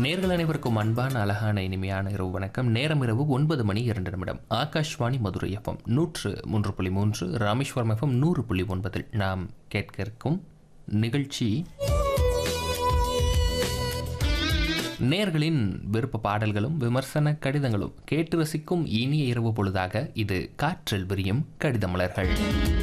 நேர்கள் அனைவருக்கும் அன்பான அழகான இனிமையான இரவு வணக்கம் நேரம் இரவு ஒன்பது மணி இரண்டு நிமிடம் ஆகாஷ்வாணி மதுரை எஃப்எம் நூற்று மூன்று புள்ளி மூன்று ராமேஸ்வரம் எஃப்எம் நூறு புள்ளி ஒன்பதில் நாம் கேட்க இருக்கும் நிகழ்ச்சி நேர்களின் விருப்ப பாடல்களும் விமர்சன கடிதங்களும் கேட்டு ரசிக்கும் இனிய இரவு பொழுதாக இது காற்றில் விரியும் கடிதமலர்கள்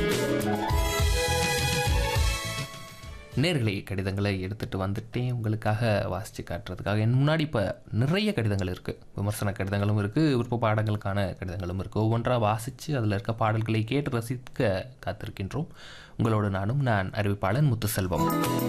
நேர்களே கடிதங்களை எடுத்துகிட்டு வந்துட்டேன் உங்களுக்காக வாசித்து காட்டுறதுக்காக என் முன்னாடி இப்போ நிறைய கடிதங்கள் இருக்குது விமர்சன கடிதங்களும் இருக்குது விருப்ப பாடங்களுக்கான கடிதங்களும் இருக்குது ஒவ்வொன்றாக வாசித்து அதில் இருக்க பாடல்களை கேட்டு ரசிக்க காத்திருக்கின்றோம் உங்களோடு நானும் நான் அறிவிப்பாளன் முத்துசெல்வம்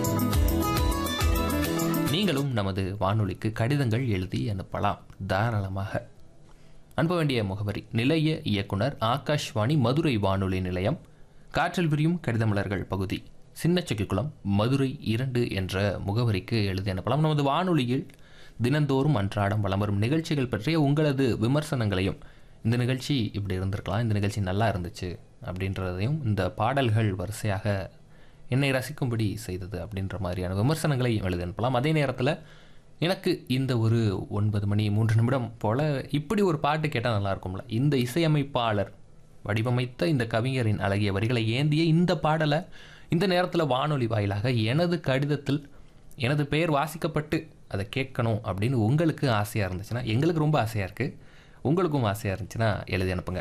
நீங்களும் நமது வானொலிக்கு கடிதங்கள் எழுதி அனுப்பலாம் தாராளமாக அனுப்ப வேண்டிய முகவரி நிலைய இயக்குனர் ஆகாஷ்வாணி மதுரை வானொலி நிலையம் காற்றில் விரியும் கடிதமலர்கள் பகுதி சின்னச்செக்கிக்குளம் மதுரை இரண்டு என்ற முகவரிக்கு எழுதி அனுப்பலாம் நமது வானொலியில் தினந்தோறும் அன்றாடம் வலம் வரும் நிகழ்ச்சிகள் பற்றிய உங்களது விமர்சனங்களையும் இந்த நிகழ்ச்சி இப்படி இருந்திருக்கலாம் இந்த நிகழ்ச்சி நல்லா இருந்துச்சு அப்படின்றதையும் இந்த பாடல்கள் வரிசையாக என்னை ரசிக்கும்படி செய்தது அப்படின்ற மாதிரியான விமர்சனங்களை எழுதி அனுப்பலாம் அதே நேரத்தில் எனக்கு இந்த ஒரு ஒன்பது மணி மூன்று நிமிடம் போல் இப்படி ஒரு பாட்டு கேட்டால் நல்லா இருக்கும்ல இந்த இசையமைப்பாளர் வடிவமைத்த இந்த கவிஞரின் அழகிய வரிகளை ஏந்திய இந்த பாடலை இந்த நேரத்தில் வானொலி வாயிலாக எனது கடிதத்தில் எனது பெயர் வாசிக்கப்பட்டு அதை கேட்கணும் அப்படின்னு உங்களுக்கு ஆசையாக இருந்துச்சுன்னா எங்களுக்கு ரொம்ப ஆசையாக இருக்குது உங்களுக்கும் ஆசையாக இருந்துச்சுன்னா எழுதி அனுப்புங்க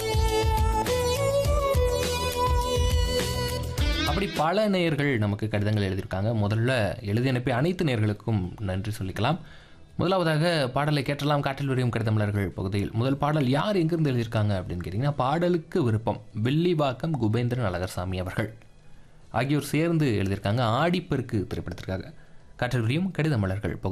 அப்படி பல நேயர்கள் நமக்கு கடிதங்கள் எழுதியிருக்காங்க முதல்ல எழுதி அனுப்பி அனைத்து நேயர்களுக்கும் நன்றி சொல்லிக்கலாம் முதலாவதாக பாடலை கேட்டலாம் காற்றில் விரியும் கடிதமலர்கள் பகுதியில் முதல் பாடல் யார் எங்கிருந்து எழுதியிருக்காங்க அப்படின்னு கேட்டிங்கன்னா பாடலுக்கு விருப்பம் வில்லிவாக்கம் குபேந்திரன் அழகர்சாமி அவர்கள் ஆகியோர் சேர்ந்து எழுதியிருக்காங்க ஆடிப்பெருக்கு திரைப்படத்திற்காக காற்றில் விரியும் கடிதமலர்கள் பகுதி